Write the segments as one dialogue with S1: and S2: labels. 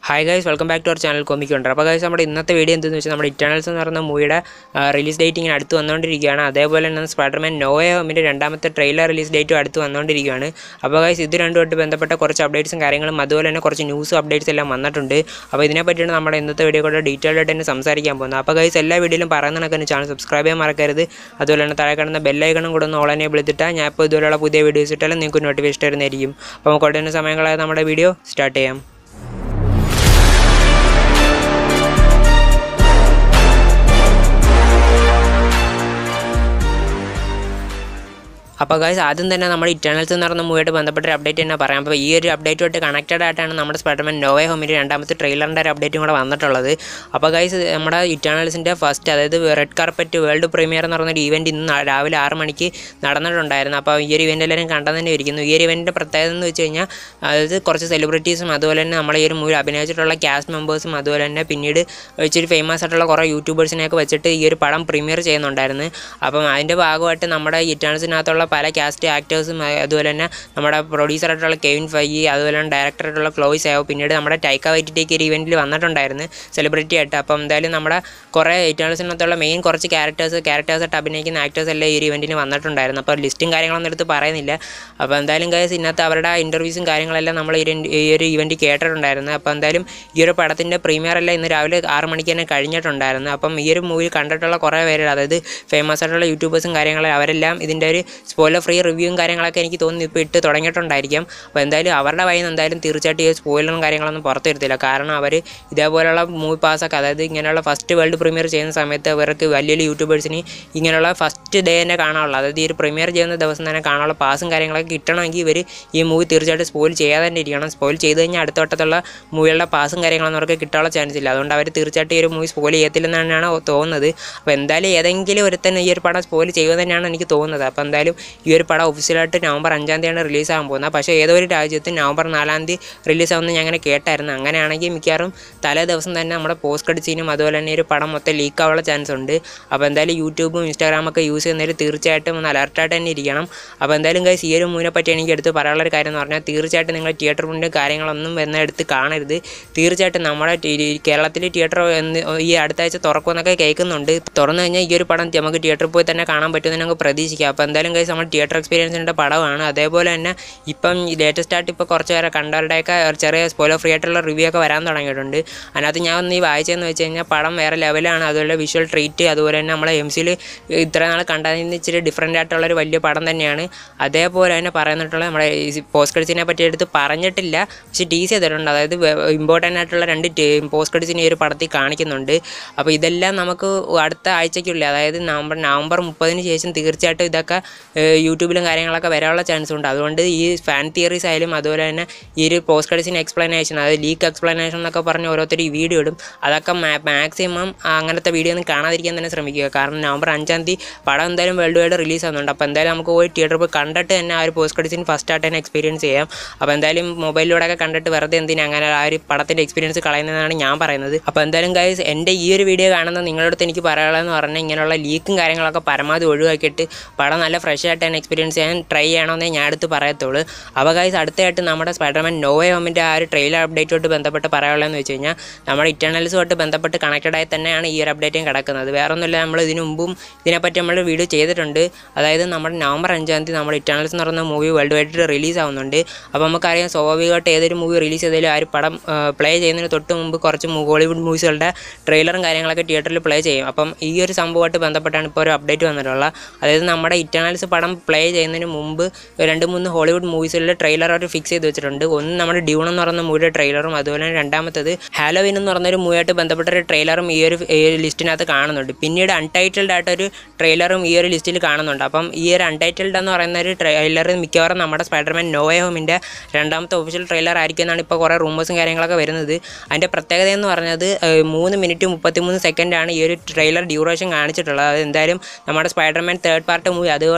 S1: hi guys welcome back to our channel comic ഉണ്ട് അപ്പോൾ guys നമ്മുടെ ഇന്നത്തെ വീഡിയോ എന്തെന്ന് വെച്ചാൽ നമ്മുടെ ഇറ്റേണൽസ് എന്ന് പറയുന്ന മൂവിയുടെ റിലീസ് ഡേറ്റ് ഇങ്ങനെ അടുത്ത് വന്നുകൊണ്ടിരിക്കുകയാണ് അതേപോലെ തന്നെ സ്പൈഡർമാൻ നോയ ഹോമിൻ്റെ രണ്ടാമത്തെ ട്രെയിലർ റിലീസ് ഡേറ്റും അടുത്ത് വന്നുകൊണ്ടിരിക്കുകയാണ് അപ്പോൾ ഗൈസ് ഇത് രണ്ടുമായിട്ട് ബന്ധപ്പെട്ട കുറച്ച് അപ്ഡേറ്റ്സും കാര്യങ്ങളും അതുപോലെ തന്നെ കുറച്ച് ന്യൂസും അപ്ഡേറ്റ്സ് എല്ലാം വന്നിട്ടുണ്ട് അപ്പോൾ ഇതിനെ പറ്റിയാണ് നമ്മുടെ ഇന്നത്തെ വീഡിയോ കൂടെ ഡീറ്റെയിൽഡ് ആയിട്ട് തന്നെ സംസാരിക്കാൻ പോകുന്നത് അപ്പോൾ ഗൈസ് എല്ലാ വീഡിയോയിലും പറയുന്ന കണക്കിന് ചാനൽ സബ്സ്ക്രൈബ് ചെയ്യാൻ മറക്കരുത് അതുപോലെ തന്നെ താഴെ കാണുന്ന ബെല്ലൈക്കണും കൂടെ ഒന്ന് ഓളനെ വിളിച്ചിട്ടാൽ ഞാൻ ഇപ്പോൾ ഇതുപോലെയുള്ള പുതിയ വീഡിയോസ് ഇട്ടാലും നിങ്ങൾക്ക് നോട്ടിഫിക്കേഷൻ തരുന്നതായിരിക്കും അപ്പോൾ നമുക്ക് ഉടനെ സമയങ്ങളായ നമ്മുടെ വീഡിയോ സ്റ്റാർട്ട് ചെയ്യാം അപ്പോൾ ഗൈസ് ആദ്യം തന്നെ നമ്മുടെ ഇറ്റേണൽസ് എന്ന് പറയുന്ന മൂവിയായിട്ട് ബന്ധപ്പെട്ട ഒരു അപ്ഡേറ്റ് തന്നെ പറയാം അപ്പോൾ ഈ ഒരു അപ്ഡേറ്റുമായിട്ട് കണക്റ്റഡ് ആയിട്ടാണ് നമ്മുടെ സ്പൈഡർമാൻ നോവേ ഹോമിൻ്റെ രണ്ടാമത്തെ ട്രെയിലറിൻ്റെ ഒരു അപ്ഡേറ്റും കൂടെ വന്നിട്ടുള്ളത് അപ്പോൾ ഗൈസ് നമ്മുടെ ഇറ്റേണൽസിൻ്റെ ഫസ്റ്റ് അതായത് റെഡ് കാർപ്പറ്റ് വേൾഡ് പ്രീമിയർ എന്ന് പറയുന്ന ഒരു ഇവൻറ്റ് ഇന്ന് ന- രാവിലെ ആറ് മണിക്ക് നടന്നിട്ടുണ്ടായിരുന്നു അപ്പോൾ ഈ ഒരു ഇവൻ്റ് എല്ലാവരും കണ്ടു തന്നെ ഇരിക്കുന്നു ഈ ഒരു ഇവൻറ്റിൻ്റെ പ്രത്യേകത എന്ന് വെച്ച് കഴിഞ്ഞാൽ അതായത് കുറച്ച് സെലിബ്രിറ്റീസും അതുപോലെ തന്നെ നമ്മളെ ഈ ഒരു മൂവി അഭിനയിച്ചിട്ടുള്ള കാസ്റ്റ് മെമ്പേഴ്സും അതുപോലെ തന്നെ പിന്നീട് ഇച്ചിരി ഫേമസ് ആയിട്ടുള്ള കുറേ യൂട്യൂബേഴ്സിനെയൊക്കെ വെച്ചിട്ട് ഈ ഒരു പടം പ്രീമിയർ ചെയ്യുന്നുണ്ടായിരുന്നു അപ്പം അതിൻ്റെ ഭാഗമായിട്ട് നമ്മുടെ ഇറ്റേൺസിനകത്തുള്ള പല കാസ്റ്റ് ആക്ടേഴ്സും അതുപോലെ തന്നെ നമ്മുടെ പ്രൊഡ്യൂസറായിട്ടുള്ള കെവിൻ ഫൈയി അതുപോലെ തന്നെ ഡയറക്ടറായിട്ടുള്ള ക്ലോയ് സേവ് പിന്നീട് നമ്മുടെ ടൈക്ക വൈറ്റിലേക്ക് ഒരു ഇവൻറ്റിൽ വന്നിട്ടുണ്ടായിരുന്നു സെലിബ്രിറ്റി ആയിട്ട് അപ്പം എന്തായാലും നമ്മുടെ കുറേ ഇറ്റേൺസിനകത്തുള്ള മെയിൻ കുറച്ച് ക്യാരക്ടേഴ്സ് ക്യാരക്ടേഴ്സായിട്ട് അഭിനയിക്കുന്ന ആക്ടേഴ്സ് എല്ലാം ഈ ഒരു ഇവൻറ്റിന് വന്നിട്ടുണ്ടായിരുന്നു അപ്പോൾ ലിസ്റ്റും കാര്യങ്ങളൊന്നും എടുത്ത് പറയുന്നില്ല അപ്പോൾ എന്തായാലും ഗൈസ് ഇന്നത്തെ അവരുടെ ഇൻ്റർവ്യൂസും കാര്യങ്ങളെല്ലാം നമ്മൾ ഈ ഒരു- ഈ ഒരു ഇവൻറ്റ് കേട്ടിട്ടുണ്ടായിരുന്നു അപ്പോൾ എന്തായാലും ഈ ഒരു പടത്തിൻ്റെ പ്രീമിയർ എല്ലാം ഇന്ന് രാവിലെ ആറ് മണിക്ക് തന്നെ കഴിഞ്ഞിട്ടുണ്ടായിരുന്നു അപ്പം ഈ ഒരു മൂവി കണ്ടിട്ടുള്ള കുറേ പേര് അതായത് ഫേമസ് ആയിട്ടുള്ള യൂട്യൂബേഴ്സും കാര്യങ്ങളും അവരെല്ലാം ഇതിൻ്റെ ഒരു സ്പോയിലർ ഫ്രീ റിവ്യൂവും കാര്യങ്ങളൊക്കെ എനിക്ക് തോന്നുന്നു ഇപ്പോൾ ഇട്ട് തുടങ്ങിയിട്ടുണ്ടായിരിക്കും അപ്പോൾ എന്തായാലും അവരുടെ വഴിയിൽ നിന്ന് എന്തായാലും തീർച്ചയായിട്ടും ഈ സ്പോയിലറും കാര്യങ്ങളൊന്നും പുറത്തു വരത്തില്ല കാരണം അവർ ഇതേപോലെയുള്ള മൂവി പാസ്സൊക്കെ അതായത് ഇങ്ങനെയുള്ള ഫസ്റ്റ് വേൾഡ് പ്രീമിയർ ചെയ്യുന്ന സമയത്ത് ഇവർക്ക് വലിയ വലിയ യൂട്യൂബേഴ്സിന് ഇങ്ങനെയുള്ള ഫസ്റ്റ് ഡേ തന്നെ കാണാനുള്ള അതായത് ഈ ഒരു പ്രീമിയർ ചെയ്യുന്ന ദിവസം തന്നെ കാണാനുള്ള പാസും കാര്യങ്ങളൊക്കെ കിട്ടണമെങ്കിൽ ഇവർ ഈ മൂവി തീർച്ചയായിട്ടും സ്പോയിൽ ചെയ്യാതെ തന്നെ ഇരിക്കണം സ്പോയിൽ ചെയ്ത് കഴിഞ്ഞാൽ അടുത്ത വട്ടത്തുള്ള മൂവികളുടെ പാസും കാര്യങ്ങളൊന്നും അവർക്ക് കിട്ടാനുള്ള ചാൻസ് ഇല്ല അതുകൊണ്ട് അവർ തീർച്ചയായിട്ടും ഈ ഒരു മൂവി സ്പോയിൽ ചെയ്യത്തില്ലെന്നാണ് തോന്നുന്നത് അപ്പോൾ എന്തായാലും ഏതെങ്കിലും ഒരുത്തൻ ഈ ഒരു പടം സ്പോയിൽ ചെയ്യുമെന്ന് തന്നെയാണ് എനിക്ക് തോന്നുന്നത് അപ്പോൾ എന്തായാലും ഈ ഒരു പടം ഒഫീഷ്യലായിട്ട് നവംബർ അഞ്ചാം തീയതിയാണ് റിലീസ് ആകാൻ പോകുന്നത് പക്ഷേ ഏതോ ഒരു രാജ്യത്ത് നവംബർ നാലാം തീയതി റിലീസ് ആവുമെന്ന് ഞാൻ അങ്ങനെ കേട്ടായിരുന്നു അങ്ങനെയാണെങ്കിൽ മിക്കവാറും തലേ ദിവസം തന്നെ നമ്മുടെ പോസ്റ്റ് ക്രെഡിറ്റ് സീനും അതുപോലെ തന്നെ ഈ ഒരു പടം മൊത്തം ലീക്ക് ആവാനുള്ള ചാൻസ് ഉണ്ട് അപ്പോൾ എന്തായാലും യൂട്യൂബും ഇൻസ്റ്റാഗ്രാമൊക്കെ യൂസ് ചെയ്യുന്നതിൽ തീർച്ചയായിട്ടും ഒന്ന് അലർട്ടായിട്ട് തന്നെ ഇരിക്കണം അപ്പോൾ എന്തായാലും ഗൈസ് ഈ ഒരു മൂവിനെ പറ്റി എനിക്ക് എടുത്ത് പറയാനുള്ള ഒരു കാര്യം എന്ന് പറഞ്ഞാൽ തീർച്ചയായിട്ടും നിങ്ങൾ തിയേറ്റർ മുന്നിൽ കാര്യങ്ങളൊന്നും എന്ന എടുത്ത് കാണരുത് തീർച്ചയായിട്ടും നമ്മുടെ കേരളത്തിൽ തിയേറ്റർ എന്ന് ഈ അടുത്ത ആഴ്ച തുറക്കുമെന്നൊക്കെ കേൾക്കുന്നുണ്ട് തുറന്നു കഴിഞ്ഞാൽ ഈ ഒരു പടം നമുക്ക് തിയേറ്ററിൽ പോയി തന്നെ കാണാൻ പറ്റുമെന്ന് നമുക്ക് പ്രതീക്ഷിക്കാം അപ്പോൾ എന്തായാലും ഗൈസ് നമ്മൾ തിയേറ്റർ എക്സ്പീരിയൻസിൻ്റെ പടമാണ് അതേപോലെ തന്നെ ഇപ്പം ലേറ്റസ്റ്റ് ആയിട്ട് ഇപ്പോൾ കുറച്ച് പേരെ കണ്ടവരുടെയൊക്കെ ഒരു ചെറിയ സ്പോയിലർ ഫ്രീ ആയിട്ടുള്ള റിവ്യൂ ഒക്കെ വരാൻ തുടങ്ങിയിട്ടുണ്ട് അതിനകത്ത് ഞാൻ ഒന്ന് ഈ വായിച്ചതെന്ന് വെച്ച് കഴിഞ്ഞാൽ പടം വേറെ ലെവലാണ് അതുപോലെ വിഷ്വൽ ട്രീറ്റ് അതുപോലെ തന്നെ നമ്മളെ എം സിയിൽ ഇത്ര നാൾ കണ്ടതിൽ നിന്ന് ഇച്ചിരി ഡിഫറെൻ്റ് ആയിട്ടുള്ള ഒരു വലിയ പടം തന്നെയാണ് അതേപോലെ തന്നെ പറയുന്നിട്ടുള്ള നമ്മുടെ പോസ്റ്റ് ക്രെഡിറ്റ്സിനെ പറ്റി എടുത്ത് പറഞ്ഞിട്ടില്ല പക്ഷേ ടീസ് ചെയ്തിട്ടുണ്ട് അതായത് ഇമ്പോർട്ടൻ്റ് ആയിട്ടുള്ള രണ്ട് പോസ്റ്റ് ക്രെഡിറ്റ്സിനെ ഈ ഒരു പടത്തിൽ കാണിക്കുന്നുണ്ട് അപ്പോൾ ഇതെല്ലാം നമുക്ക് അടുത്ത ആഴ്ചയ്ക്കുള്ളിൽ അതായത് നവംബർ നവംബർ മുപ്പതിന് ശേഷം തീർച്ചയായിട്ടും ഇതൊക്കെ ഏഹ്, യൂട്യൂബിലും കാര്യങ്ങളൊക്കെ വരാനുള്ള ചാൻസ് ഉണ്ട് അതുകൊണ്ട് ഈ ഫാൻ തിയറീസ് ആയാലും അതുപോലെ തന്നെ ഈ ഒരു പോസ്റ്റ് ക്രെഡിറ്റ്സിന് എക്സ്പ്ലനേഷൻ അതായത് ലീക്ക് എക്സ്പ്ലനേഷൻ എന്നൊക്കെ പറഞ്ഞ് ഓരോരുത്തർ ഈ വീഡിയോ ഇടും അതൊക്കെ മാക്സിമം അങ്ങനത്തെ വീഡിയോ ഒന്നും കാണാതിരിക്കാൻ തന്നെ ശ്രമിക്കുക കാരണം നവംബർ അഞ്ചാം തീയതി പടം എന്തായാലും വേൾഡ് വൈഡ് റിലീസ് ആവുന്നുണ്ട് അപ്പോൾ എന്തായാലും നമുക്ക് പോയി തിയേറ്ററിൽ പോയി കണ്ടിട്ട് തന്നെ ആ ഒരു പോസ്റ്റ് ക്രെഡിറ്റ്സിന് ഫസ്റ്റ് ആയിട്ട് തന്നെ എക്സ്പീരിയൻസ് ചെയ്യാം അപ്പോൾ എന്തായാലും മൊബൈലിലൂടെ ഒക്കെ കണ്ടിട്ട് വെറുതെ എന്തിനാ അങ്ങനെ ആ ഒരു പടത്തിൻ്റെ എക്സ്പീരിയൻസ് കളയുന്നതാണ് ഞാൻ പറയുന്നത് അപ്പോൾ എന്തായാലും ഗൈസ് എൻ്റെ ഈ ഒരു വീഡിയോ കാണുന്ന നിങ്ങളുടെ അടുത്ത് എനിക്ക് പറയാനുള്ളതെന്ന് പറഞ്ഞാൽ ഇങ്ങനെയുള്ള ലീക്കും കാര്യങ്ങളൊക്കെ പരമാവധി ഒഴിവാക്കിയിട്ട് പടം നല്ല ഫ്രഷ് ആയിട്ട് തന്നെ എക്സ്പീരിയൻസ് ചെയ്യാൻ ട്രൈ ചെയ്യണമെന്നേ ഞാൻ അടുത്ത് പറയത്തുള്ളൂ അപ്പോൾ ഗൈസ് അടുത്തായിട്ട് നമ്മുടെ സ്പൈഡർമാൻ നോവേ ഹോമിൻ്റെ ആ ഒരു ട്രെയിലർ അപ്ഡേറ്റുമായിട്ട് ബന്ധപ്പെട്ട് പറയാനുള്ളതെന്ന് വെച്ച് കഴിഞ്ഞാൽ നമ്മുടെ ഇറ്റേണൽസുമായിട്ട് ബന്ധപ്പെട്ട് കണക്റ്റഡ് ആയി തന്നെയാണ് ഈ ഒരു അപ്ഡേറ്റും കിടക്കുന്നത് വേറെ ഒന്നുമില്ല നമ്മൾ ഇതിനു മുമ്പും ഇതിനെപ്പറ്റി നമ്മൾ വീഡിയോ ചെയ്തിട്ടുണ്ട് അതായത് നമ്മുടെ നവംബർ അഞ്ചാം തീയതി നമ്മുടെ ഇറ്റേണൽസ് എന്ന് പറയുന്ന മൂവി വേൾഡ് വൈഡ് റിലീസ് ആവുന്നുണ്ട് അപ്പോൾ നമുക്കറിയാം സ്വാഭാവികമായിട്ട് ഏതൊരു മൂവി റിലീസ് ചെയ്താലും ആ ഒരു പടം പ്ലേ ചെയ്യുന്നതിന് തൊട്ട് മുമ്പ് കുറച്ച് മൂ- ഹോളിവുഡ് മൂവീസുകളുടെ ട്രെയിലറും കാര്യങ്ങളൊക്കെ തിയേറ്ററിൽ പ്ലേ ചെയ്യും അപ്പം ഈ ഒരു സംഭവമായിട്ട് ബന്ധപ്പെട്ടാണ് ഇപ്പോൾ ഒരു അപ്ഡേറ്റ് വന്നിട്ടുള്ളത് അതായത് നമ്മുടെ ഇറ്റേണൽസ് പടം പ്ലേ ചെയ്യുന്നതിന് മുമ്പ് രണ്ട് മൂന്ന് ഹോളിവുഡ് മൂവീസുകളുടെ ട്രെയിലർ അവർ ഫിക്സ് ചെയ്ത് വെച്ചിട്ടുണ്ട് ഒന്ന് നമ്മുടെ ഡ്യൂൺ എന്ന് പറയുന്ന മൂവിയുടെ ട്രെയിലറും അതുപോലെ തന്നെ രണ്ടാമത്തത് ഹാലോവിൻ എന്ന് പറഞ്ഞൊരു മൂവിയായിട്ട് ബന്ധപ്പെട്ട ഒരു ട്രെയിലറും ഈ ഒരു ഈ ഒരു ലിസ്റ്റിനകത്ത് കാണുന്നുണ്ട് പിന്നീട് അൺടൈറ്റിൽഡ് ആയിട്ടൊരു ട്രെയിലറും ഈ ഒരു ലിസ്റ്റിൽ കാണുന്നുണ്ട് അപ്പം ഈ ഒരു അൺടൈറ്റിൽഡ് എന്ന് പറയുന്ന ഒരു ട്രെയിലർ മിക്കവാറും നമ്മുടെ സ്പൈഡർമാൻ നോവേ ഹോമിൻ്റെ രണ്ടാമത്തെ ഒഫീഷ്യൽ ട്രെയിലർ ആയിരിക്കും എന്നാണ് ഇപ്പോൾ കുറേ റൂമേഴ്സും കാര്യങ്ങളൊക്കെ വരുന്നത് അതിൻ്റെ പ്രത്യേകത എന്ന് പറഞ്ഞത് ഏഹ്, മൂന്ന് മിനിറ്റ് മുപ്പത്തിമൂന്ന് സെക്കൻഡാണ് ഈ ഒരു ട്രെയിലർ ഡ്യൂറേഷൻ കാണിച്ചിട്ടുള്ളത് അത് എന്തായാലും നമ്മുടെ സ്പൈഡർമാൻ തേർഡ് പാർട്ട് മൂവി അതുമായിട്ട് റിലേറ്റഡ്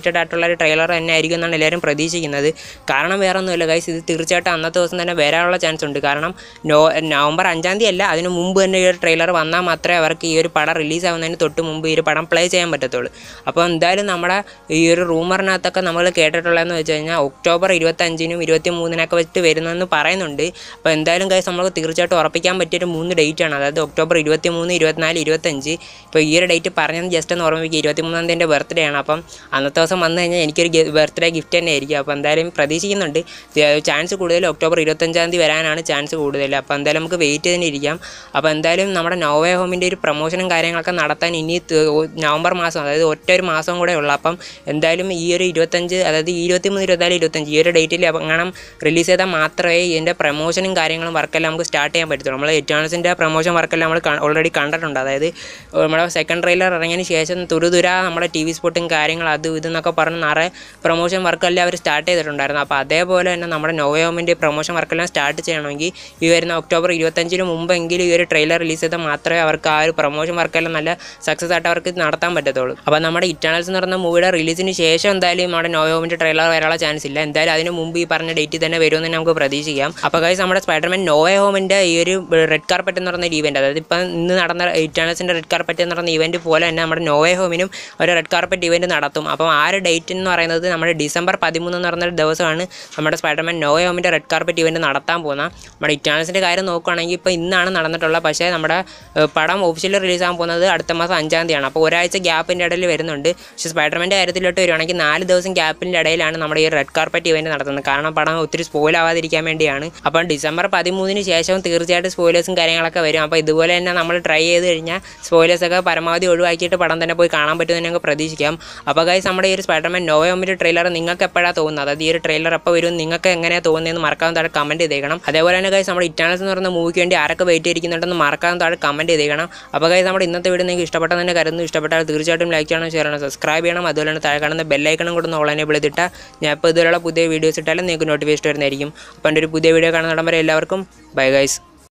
S1: അവൈറ്റഡ് ആയിട്ടുള്ള ഒരു ട്രെയിലർ തന്നെ ആയിരിക്കും എന്നാണ് എല്ലാവരും പ്രതീക്ഷിക്കുന്നത് കാരണം വേറെ ഒന്നുമില്ല ഗൈസ് ഇത് തീർച്ചയായിട്ടും അന്നത്തെ ദിവസം തന്നെ വരാനുള്ള ചാൻസ് ഉണ്ട് കാരണം നോ നവംബർ അഞ്ചാം തീയതി അല്ല അതിന് മുമ്പ് തന്നെ ഈ ഒരു ട്രെയിലർ വന്നാൽ മാത്രമേ അവർക്ക് ഈ ഒരു പടം റിലീസ് ആവുന്നതിന് തൊട്ട് മുമ്പ് ഈ ഒരു പടം പ്ലേ ചെയ്യാൻ പറ്റത്തുള്ളൂ അപ്പോൾ എന്തായാലും നമ്മുടെ ഈ ഒരു റൂമറിനകത്തൊക്കെ നമ്മൾ കേട്ടിട്ടുള്ളതെന്ന് വെച്ച് കഴിഞ്ഞാൽ ഒക്ടോബർ ഇരുപത്തഞ്ചിനും ഇരുപത്തി മൂന്നിനൊക്കെ വെച്ചിട്ട് വരുന്നതെന്ന് പറയുന്നുണ്ട് അപ്പോൾ എന്തായാലും ഗൈസ് നമുക്ക് തീർച്ചയായിട്ടും ഉറപ്പിക്കാൻ പറ്റിയൊരു മൂന്ന് ഡേറ്റ് ആണ് അതായത് ഒക്ടോബർ ഇരുപത്തി മൂന്ന് ഇരുപത്തിനാല് ഇരുപത്തഞ്ച് ഇപ്പോൾ ഈ ഒരു ഡേറ്റ് പറഞ്ഞത് ജസ്റ്റ് ഒന്ന് ഓർമ്മിക്കുക ഇരുപത്തി മൂന്നാം തീയതി എൻ്റെ ബർത്ത്ഡേ ആണ് അപ്പം അന്നത്തെ ദിവസം വന്നു കഴിഞ്ഞാൽ എനിക്കൊരു ബർത്ത്ഡേ ഗിഫ്റ്റ് തന്നെ ആയിരിക്കും അപ്പോൾ എന്തായാലും പ്രതീക്ഷിക്കുന്നുണ്ട് ചാൻസ് കൂടുതൽ ഒക്ടോബർ ഇരുപത്തഞ്ചാം തീയതി വരാനാണ് ചാൻസ് കൂടുതൽ അപ്പോൾ എന്തായാലും നമുക്ക് വെയിറ്റ് ചെയ്തിന് ഇരിക്കാം അപ്പോൾ എന്തായാലും നമ്മുടെ നോവേ ഹോമിൻ്റെ ഒരു പ്രൊമോഷനും കാര്യങ്ങളൊക്കെ നടത്താൻ ഇനി ത- ഒ- നവംബർ മാസം അതായത് ഒറ്റ ഒരു മാസം കൂടെ ഉള്ളൂ അപ്പം എന്തായാലും ഈ ഒരു ഇരുപത്തഞ്ച് അതായത് ഈ ഇരുപത്തി മൂന്ന് ഇരുപത്തിനാല് ഇരുപത്തഞ്ച് ഈ ഒരു ഡേറ്റിൽ അങ്ങനെ റിലീസ് ചെയ്താൽ മാത്രമേ ഇതിൻ്റെ പ്രൊമോഷനും കാര്യങ്ങളും വർക്കെല്ലാം നമുക്ക് സ്റ്റാർട്ട് ചെയ്യാൻ പറ്റത്തുള്ളൂ നമ്മൾ എറ്റേണൽസിൻ്റെ പ്രൊമോഷൻ വർക്കെല്ലാം നമ്മൾ ഓൾറെഡി കണ്ടിട്ടുണ്ട് അതായത് നമ്മുടെ സെക്കൻഡ് ട്രെയിലർ ഇറങ്ങിയതിന് ശേഷം തുരുതുര നമ്മുടെ ടി വി സ്പോട്ടും കാര്യങ്ങൾ അത് ഇതെന്നൊക്കെ പറഞ്ഞ് നിറയെ പ്രൊമോഷൻ വർക്കെല്ലാം അവർ സ്റ്റാർട്ട് ചെയ്തിട്ടുണ്ടായിരുന്നു അപ്പോൾ അതേപോലെ തന്നെ നമ്മുടെ നോവയോമിൻ്റെ പ്രൊമോഷൻ വർക്കെല്ലാം സ്റ്റാർട്ട് ചെയ്യണമെങ്കിൽ ഈ വരുന്ന ഒക്ടോബർ ഇരുപത്തഞ്ചിന് മുമ്പെങ്കിലും ഈ ഒരു ട്രെയിലർ റിലീസ് ചെയ്താൽ മാത്രമേ അവർക്ക് ആ ഒരു പ്രൊമോഷൻ വർക്കെല്ലാം നല്ല സക്സസ് ആയിട്ട് അവർക്ക് നടത്താൻ പറ്റത്തുള്ളൂ അപ്പോൾ നമ്മുടെ ഇറ്റേണൽസ് എന്ന് പറയുന്ന മൂവിയുടെ റിലീസിന് ശേഷം എന്തായാലും നമ്മുടെ നോവയോമിൻ്റെ ട്രെയിലർ വരാനുള്ള ചാൻസ് ഇല്ല എന്തായാലും അതിന് മുമ്പ് ഈ പറഞ്ഞ ഡേറ്റിൽ തന്നെ വരുമെന്ന് നമുക്ക് പ്രതീക്ഷിക്കാം അപ്പോൾ guys നമ്മുടെ സ്പൈഡർമാൻ നോവേ ഹോമിൻ്റെ ഈ ഒരു റെഡ് കാർപ്പറ്റ് എന്ന് പറയുന്ന ഒരു ഇവൻറ്റ് അതായത് ഇപ്പം ഇന്ന് നടന്ന ഇറ്റേണൽസിൻ്റെ റെഡ് കാർപ്പറ്റ് എന്ന് പറയുന്ന ഇവൻറ്റ് പോലെ തന്നെ നമ്മുടെ നോവേ ഹോമിനും ഒരു റെഡ് കാർപ്പറ്റ് ഇവൻറ്റ് നടത്തും അപ്പം ആ ഒരു ഡേറ്റ് എന്ന് പറയുന്നത് നമ്മുടെ ഡിസംബർ പതിമൂന്ന് എന്ന് പറയുന്ന ഒരു ദിവസമാണ് നമ്മുടെ സ്പൈഡർമാൻ നോവേ ഹോമിൻ്റെ റെഡ് കാർപ്പറ്റ് ഇവൻറ്റ് നടത്താൻ പോകുന്നത് നമ്മുടെ ഇറ്റേണൽസിൻ്റെ കാര്യം നോക്കുകയാണെങ്കിൽ ഇപ്പോൾ ഇന്നാണ് നടന്നിട്ടുള്ളത് പക്ഷേ നമ്മുടെ ഏഹ്, പടം ഒഫീഷ്യലി റിലീസ് ആകാൻ പോകുന്നത് അടുത്ത മാസം അഞ്ചാം തീയതിയാണ് അപ്പോൾ ഒരാഴ്ച ഗ്യാപ്പിൻ്റെ ഇടയിൽ വരുന്നുണ്ട് പക്ഷേ സ്പൈഡർമാൻ്റെ കാര്യത്തിലോട്ട് വരുവാണെങ്കിൽ നാല് ദിവസം ഗ്യാപ്പിൻ്റെ ഇടയിലാണ് നമ്മുടെ ഈ റെഡ് കാർപ്പറ്റ് ഇവൻറ്റ് നടത്തുന്നത് കാരണം പടം ഒത്തിരി സ്പോയിൽ ആവാതിരിക്കാൻ വേണ്ടിയാണ് അപ്പം ഡിസംബർ പതിമൂന്നിന് ശേഷം തീർച്ചയായിട്ടും സ്പോയിലേഴ്സും കാര്യങ്ങളൊക്കെ വരും അപ്പോൾ ഇതുപോലെ തന്നെ നമ്മൾ ട്രൈ ചെയ്ത് കഴിഞ്ഞാൽ spoilers ഒക്കെ പരമാവധി ഒഴിവാക്കിയിട്ട് പടം തന്നെ പോയി കാണാൻ പറ്റുമെന്ന് ഞങ്ങൾക്ക് പ്രതീക്ഷിക്കാം അപ്പോൾ ഗൈസ് നമ്മുടെ ഈ ഒരു സ്പൈഡർമാൻ നോവംബർ ട്രെയിലർ നിങ്ങൾക്ക് എപ്പോഴാണ് തോന്നുന്നത് അതായത് ഈ ഒരു ട്രെയിലർ എപ്പോൾ വരും നിങ്ങൾക്ക് എങ്ങനെയാണ് തോന്നുന്നതെന്ന് മറക്കാൻ താഴെ കമൻറ്റ് ചെയ്തേക്കണം അതേപോലെ തന്നെ ഗൈസ് നമ്മുടെ ഇറ്റാനൽസ് എന്ന് പറയുന്ന മൂവിക്ക് വേണ്ടി ആരൊക്കെ വെയിറ്റ് ചെയ്തിരിക്കുന്നുണ്ടെന്ന് മറക്കാൻ താഴെ കമൻറ്റ് ചെയ്തേക്കണം അപ്പോൾ ഗൈസ് നമ്മുടെ ഇന്നത്തെ വീഡിയോ നിങ്ങൾക്ക് ഇഷ്ടപ്പെട്ടെന്ന് തന്നെ കരുതുന്നു ഇഷ്ടപ്പെട്ടാൽ തീർച്ചയായിട്ടും ലൈക്ക് ചെയ്യണം ഷെയർ ചെയ്യണം സബ്സ്ക്രൈബ് ചെയ്യണം അതുപോലെ തന്നെ താഴെ കാണുന്ന ബെല്ലൈക്കണം കൂടെ ഒന്ന് ഓൺലൈനിൽ വിളിച്ചിട്ടാൽ ഞാൻ ഇപ്പോൾ ഇതുപോലുള്ള പുതിയ വീഡിയോസ് ഇട്ടാലും നിങ്ങൾക്ക് നോട്ടിഫിക്കേഷൻ വരുന്നതായിരിക്കും അപ്പോൾ എൻ്റെ ഒരു പുതിയ വീഡിയോ കാണുന്ന വരെ എല്ലാവർക്കും ബൈ ഗൈസ്